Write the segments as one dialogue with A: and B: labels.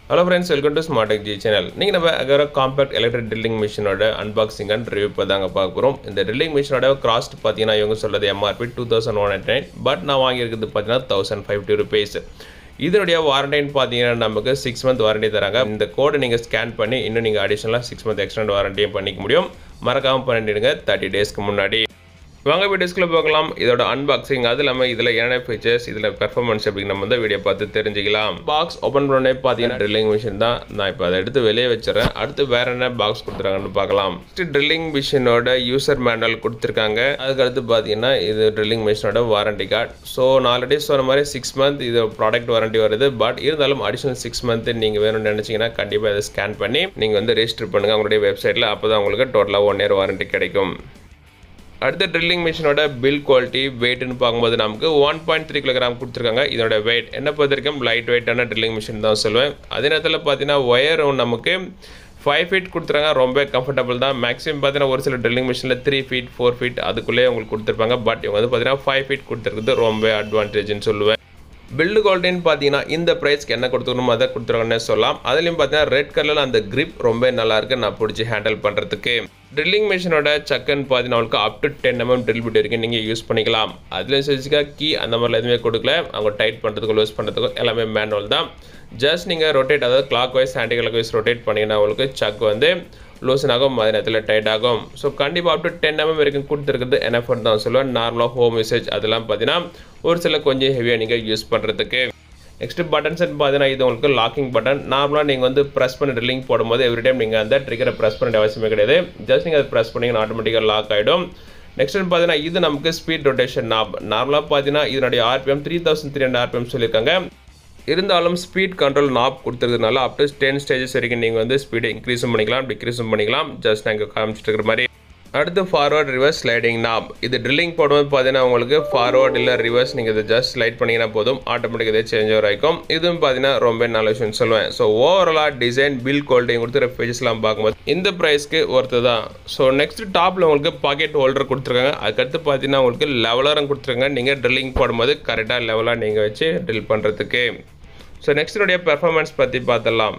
A: hello friends welcome to smart tech G channel நீங்கள் நம்ம Agaro compact electric drilling மிஷினோட unboxing and review இப்போ தாங்க பார்க்க போகிறோம் இந்த ட்ரில்லிங் மிஷினோட காஸ்ட் பார்த்தீங்கன்னா இவங்க சொல்கிறது MRP two thousand one nine but நான் வாங்கியிருக்கிறது பார்த்தீங்கன்னா தௌசண்ட் ஃபிஃப்டி ருபீஸ் இதனுடைய வாரண்டின்னு பார்த்தீங்கன்னா நமக்கு சிக்ஸ் மந்த் வாரண்டி தராங்க இந்த கோடை நீங்கள் ஸ்கேன் பண்ணி இன்னும் நீங்கள் அடிஷனலாக சிக்ஸ் மந்த் எக்ஸ்டெண்ட் வாரண்டியும் பண்ணிக்க முடியும் மறக்காமல் பண்ணிடுங்க தேர்ட்டி டேஸ்க்கு முன்னாடி வாங்க வீடியோஸ்க்குள்ள பார்க்கலாம் இதோட அன்பாக்சிங் அது இல்லாமல் இதில் என்னென்ன ஃபீச்சர்ஸ் இதில் பெர்ஃபார்மன்ஸ் அப்படின்னு நம்ம வந்து வீடியோ பார்த்து தெரிஞ்சுக்கலாம் பாக்ஸ் ஓப்பன் பண்ணே பார்த்தீங்கன்னா ட்ரில்லிங் மிஷின் தான் நான் இப்போ அதை எடுத்து வெளியே வச்சுறேன் அடுத்து வேற என்ன பாக்ஸ் கொடுத்துருக்காங்கன்னு பார்க்கலாம் ஃபஸ்ட்டு ட்ரில்லிங் மிஷினோட யூசர் மேனுவல் கொடுத்துருக்காங்க அதுக்கடுத்து பார்த்தீங்கன்னா இது ட்ரில்லிங் மிஷினோட வாரண்டி கார்டு ஸோ நான் ஆல்ரெடி சொன்ன மாதிரி சிக்ஸ் மந்த் இது ப்ராடக்ட் வாரண்டி வருது பட் இருந்தாலும் அடிஷனல் சிக்ஸ் மந்த் நீங்கள் வேணும்னு நினச்சிங்கன்னா கண்டிப்பாக இதை ஸ்கேன் பண்ணி நீங்கள் வந்து ரெஜிஸ்டர் பண்ணுங்கள் அவங்களுடைய வெப்சைட்டில் அப்போ தான் உங்களுக்கு டோட்டலாக ஒன் இயர் வாரண்டி கிடைக்கும் அடுத்த ட்ரில்லிங் மிஷினோட பில் குவாலிட்டி வெயிட்னு பார்க்கும்போது நமக்கு ஒன் பாயிண்ட் த்ரீ கிலோகிராம் கொடுத்துருக்காங்க இதோட வெயிட் என்ன பொறுத்த வரைக்கும் லைட் வெயிட்டான ட்ரில்லிங் மிஷின் தான் சொல்லுவேன் அதே நேரத்தில் பார்த்தீங்கன்னா ஒயரும் நமக்கு ஃபைவ் ஃபீட் கொடுத்துருக்காங்க ரொம்ப கம்ஃபர்டபுள் தான் மேக்ஸிமம் பார்த்தீங்கன்னா ஒரு சில ட்ரில்லிங் மிஷினில் த்ரீ ஃபீட் ஃபோர் ஃபீட் அதுக்குள்ளேயே உங்களுக்கு கொடுத்துருப்பாங்க பட் இவங்க வந்து பார்த்தீங்கன்னா ஃபைவ் ஃபீட் கொடுத்துருக்குறது ரொம்ப அட்வான்டேஜ்னு சொல்லுவேன் பில்டு குவாலிட்டின்னு பார்த்தீங்கன்னா இந்த ப்ரைஸ்க்கு என்ன கொடுத்துக்கணுமோ அதை கொடுத்துருவாங்கன்னே சொல்லலாம் அதுலேயும் பார்த்தீங்கன்னா ரெட் கலரில் அந்த கிரிப் ரொம்ப நல்லா இருக்கு நான் பிடிச்சி ஹேண்டில் பண்ணுறதுக்கு ட்ரில்லிங் மிஷினோட சக்குன்னு பார்த்தீங்கன்னா உங்களுக்கு up to ten MM drill bit வரைக்கும் நீங்கள் யூஸ் பண்ணிக்கலாம் அதில் ஸ்பெசிஃபிக்காக கீ அந்த மாதிரிலாம் எதுவுமே கொடுக்கல அவங்க டைட் பண்ணுறதுக்கும் லூஸ் பண்ணுறதுக்கும் எல்லாமே மேனுவல் தான் ஜஸ்ட் நீங்கள் ரொட்டேட் அதாவது clockwise anticlockwise rotate பண்ணிங்கன்னா உங்களுக்கு சக் வந்து லூசன் ஆகும் அதே நேரத்தில் டைட் ஆகும் ஸோ கண்டிப்பாக அப் டு டென் எம்எம் வரைக்கும் கொடுத்துருக்குது என்எஃப் தான் சொல்லுவேன் நார்மலாக ஹோம் யூசேஜ் அதெல்லாம் பார்த்தீங்கன்னா ஒரு சில கொஞ்சம் ஹெவியாக நீங்கள் யூஸ் பண்ணுறதுக்கு நெக்ஸ்ட் பட்டன்ஸ் பார்த்தீங்கன்னா இது உங்களுக்கு லாக்கிங் பட்டன் நார்மலாக நீங்கள் வந்து ப்ரெஸ் பண்ணி ட்ரில்லிங் போடும்போது எவ்ரி டைம் நீங்கள் அந்த ட்ரிகரை ப்ரெஸ் பண்ண அவசியமே கிடையாது ஜஸ்ட் நீங்கள் அதை ப்ரெஸ் பண்ணிங்கன்னா ஆட்டோமேட்டிக்காக லாக் ஆகிடும் நெக்ஸ்ட் பார்த்தீங்கன்னா இது நமக்கு ஸ்பீட் ரொட்டேஷன் நாப் நார்மலாக பார்த்தீங்கன்னா இதனுடைய RPM three thousand three hundred RPM சொல்லியிருக்காங்க இருந்தாலும் ஸ்பீட் கண்ட்ரோல் நாப் கொடுத்துருக்கனால அப் டு டென் ஸ்டேஜஸ் வரைக்கும் நீங்கள் வந்து ஸ்பீடை இன்க்ரீஸும் பண்ணிக்கலாம் டிக்ரீஸும் பண்ணிக்கலாம் ஜஸ்ட் நாங்கள் காமிச்சிட்டு இருக்கிற மாதிரி அடுத்து ஃபார்வர்ட் ரிவர்ஸ் ஸ்லைடிங் நாப் இது ட்ரில்லிங் போடும்போது பார்த்தீங்கன்னா உங்களுக்கு ஃபார்வர்ட் இல்லை ரிவர்ஸ் நீங்கள் இதை ஜஸ்ட் ஸ்லைட் பண்ணிங்கன்னா போதும் ஆட்டோமேட்டிக் இதே சேஞ்ச் ஓவர் ஆகிக்கும் இதுவும் பார்த்தீங்கன்னா ரொம்ப நல்ல விஷயம் சொல்லுவேன் ஸோ ஓவராலாக டிசைன் பில் குவாலிட்டி கொடுத்துற ஃபீச்சர்ஸ்லாம் பார்க்கும்போது இந்த ப்ரைஸ்க்கு ஒருத்து தான் ஸோ நெக்ஸ்ட் டாப்பில் உங்களுக்கு பாக்கெட் ஹோல்டர் கொடுத்துருக்காங்க அதுக்கடுத்து பார்த்தீங்கன்னா உங்களுக்கு லெவலரும் கொடுத்துருக்காங்க நீங்கள் ட்ரில்லிங் போடும்போது கரெக்டாக லெவலாக நீங்கள் வச்சு ட்ரில் பண்ணுறதுக்கு ஸோ நெக்ஸ்டுடைய பெர்ஃபார்மன்ஸ் பற்றி பார்த்துடலாம்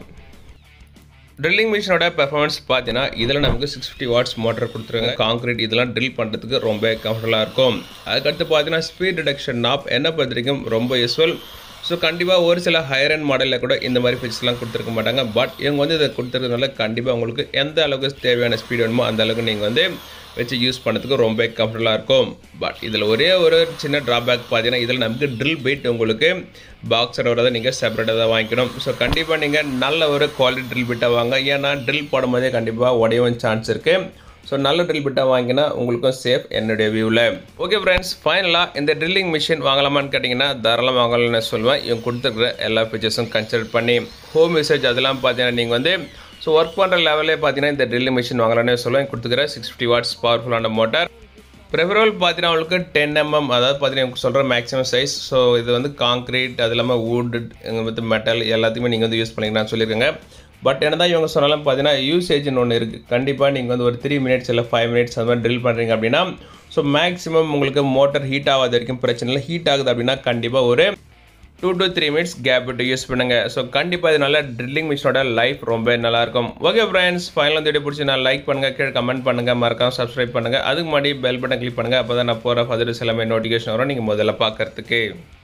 A: ட்ரில்லிங் மிஷினோட பெர்ஃபார்மன்ஸ் பார்த்தீங்கன்னா இதில் நமக்கு சிக்ஸ் ஃபிஃப்டி வாட்ஸ் மோட்டர் கொடுத்துருக்காங்க காங்கிரீட் இதெல்லாம் ட்ரில் பண்ணுறதுக்கு ரொம்ப கம்ஃபர்டபுளாக இருக்கும் அதுக்கடுத்து பார்த்தீங்கன்னா ஸ்பீட் ரிடக்ஷன் நாப் என்ன பொறுத்த வரைக்கும் ரொம்ப யூஸ்ஃபுல் ஸோ கண்டிப்பாக ஒரு சில ஹையர் அண்ட் மாடலில் கூட இந்த மாதிரி ஃபீச்சர்ஸ்லாம் கொடுத்துருக்க மாட்டாங்க பட் இவங்க வந்து இதை கொடுத்துருக்கனால கண்டிப்பாக உங்களுக்கு எந்த அளவுக்கு தேவையான ஸ்பீட் வேணுமோ அந்த அளவுக்கு நீங்கள் வந்து வச்சு யூஸ் பண்ணுறதுக்கு ரொம்ப கம்ஃபர்டபுளாக இருக்கும் பட் இதில் ஒரே ஒரு சின்ன ட்ராபேக் பார்த்தீங்கன்னா இதில் நமக்கு ட்ரில் பீட் உங்களுக்கு பாக்ஸர் வரதை நீங்கள் செப்பரேட்டாக தான் வாங்கிக்கணும் ஸோ கண்டிப்பாக நீங்கள் நல்ல ஒரு குவாலிட்டி ட்ரில் பிட்டாக வாங்க ஏன்னா ட்ரில் போடும்போதே கண்டிப்பாக உடையவும் சான்ஸ் இருக்குது ஸோ நல்ல ட்ரில் பிட்டாக வாங்கினா உங்களுக்கும் சேஃப் என்னுடைய வியூவில் ஓகே ஃப்ரெண்ட்ஸ் ஃபைனலாக இந்த ட்ரில்லிங் மிஷின் வாங்கலாமான்னு கேட்டிங்கன்னா தாராளமாக வாங்கலாம்னு சொல்லுவேன் இவங்க கொடுத்துருக்குற எல்லா ஃபீச்சர்ஸும் கன்சிடர் பண்ணி ஹோம் யூசேஜ் அதெல்லாம் பார்த்தீங்கன்னா நீங்கள் வந்து ஸோ ஒர்க் பண்ணுற லெவலே பார்த்தீங்கன்னா இந்த ட்ரில்லிங் மிஷின் வாங்கலாம்னு சொல்லுவேன் கொடுத்துக்கிற சிக்ஸ் ஃபிஃப்டி வாட்ஸ் பவர்ஃபுல்லான மோட்டார் ப்ரிஃபரபிள் பார்த்தீங்கன்னா உங்களுக்கு டென் எம்எம் அதாவது பார்த்தீங்கன்னா சொல்கிற மேக்ஸிமம் சைஸ் ஸோ இது வந்து காங்க்ரீட் அது இல்லாமல் வுட் வந்து மெட்டல் எல்லாத்தையுமே நீங்கள் வந்து யூஸ் பண்ணிக்கலாம் சொல்லியிருக்காங்க பட் என்ன தான் இவங்க சொன்னாலும் பார்த்தீங்கன்னா யூசேஜ்னு ஒன்று இருக்குது கண்டிப்பாக நீங்கள் வந்து ஒரு த்ரீ மினிட்ஸ் இல்லை ஃபைவ் மினிட்ஸ் அந்த மாதிரி ட்ரில் பண்ணுறீங்க அப்படின்னா ஸோ மேக்ஸிமம் உங்களுக்கு மோட்டர் ஹீட் ஆகாத வரைக்கும் பிரச்சனை இல்லை ஹீட் ஆகுது அப்படின்னா கண்டிப்பாக ஒரு two to three minutes gap விட்டு யூஸ் பண்ணுங்க ஸோ கண்டிப்பாக இதனால ட்ரில்லிங் மிஷினோட லைஃப் ரொம்ப நல்லாயிருக்கும் ஓகே ஃப்ரெண்ட்ஸ் ஃபைனல் வந்து வீடியோ பிடிச்சி நான் லைக் பண்ணுங்கள் கீழே கமெண்ட் பண்ணுங்கள் மறக்காம சப்ஸ்கிரைப் பண்ணுங்கள் அதுக்கு முன்னாடி பெல் பட்டன் கிளிக் பண்ணுங்கள் அப்போ தான் நான் போகிற ஃபதர்ஸ் எல்லாமே நோட்டிஃபிகேஷன் வரும் நீங்கள் முதல்ல பார்க்கறதுக்கு